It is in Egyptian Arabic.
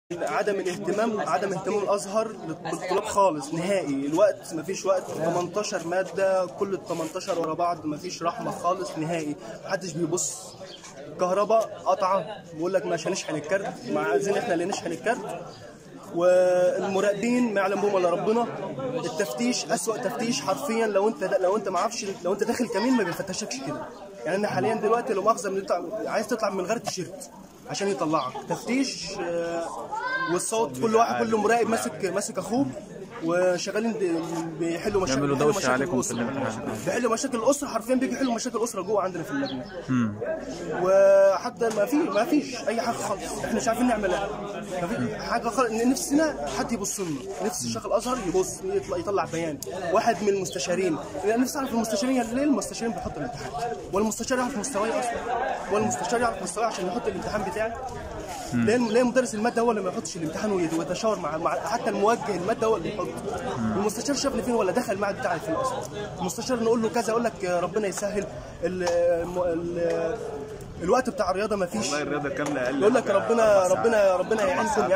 عدم الاهتمام عدم اهتمام الازهر بالطلاب خالص نهائي الوقت مفيش وقت 18 ماده كل ال 18 ورا بعض مفيش رحمه خالص نهائي محدش بيبص كهرباء قطعه بيقول لك مش هنشحن الكارت مع عايزين احنا اللي نشحن الكارت والمراقبين ما يعلم بهم الا ربنا التفتيش اسوأ تفتيش حرفيا لو انت لو انت ما عارفش لو انت داخل كمين ما بيفتشكش كده يعني انا حاليا دلوقتي لو مؤاخذه من يطلع- عايز تطلع من غير تيشيرت عشان يطلعك تفتيش آه، والصوت كل واحد كل مراقب ماسك ماسك اخوه وشغالين د- بيحلوا مشاكل يعملوا بيحلوا دوشة مشاكل عليكم في الأسرة. الامتحان. بيحلوا مشاكل الاسره حرفيا بيجي يحلوا مشاكل الاسره جوه عندنا في اللجنه وحتى ما في ما فيش اي حاجه خالص احنا مش عارفين نعمل ايه ما في حاجه خالص نفسنا حد يبص لنا نفس شيخ الازهر يبص يطلع, يطلع بيان واحد من المستشارين انا نفسي اعرف المستشارين ليه المستشارين بيحطوا الامتحان والمستشار يعرف مستواي اصلا والمستشار يعرف مستواي عشان يحط الامتحان بتاعي ليه ليه مدرس الماده هو اللي ما يحطش الامتحان ويت- ويتشاور مع, مع حتى الموجه الماده هو اللي يحط المستشار شافني فين ولا دخل المعهد بتاعي فين اصلا المستشار نقول له كذا يقول لك ربنا يسهل ال ال الوقت بتاع الرياضه ما فيش والله الرياضه كامله اقل يقول لك ربنا ربنا ربنا يعينكم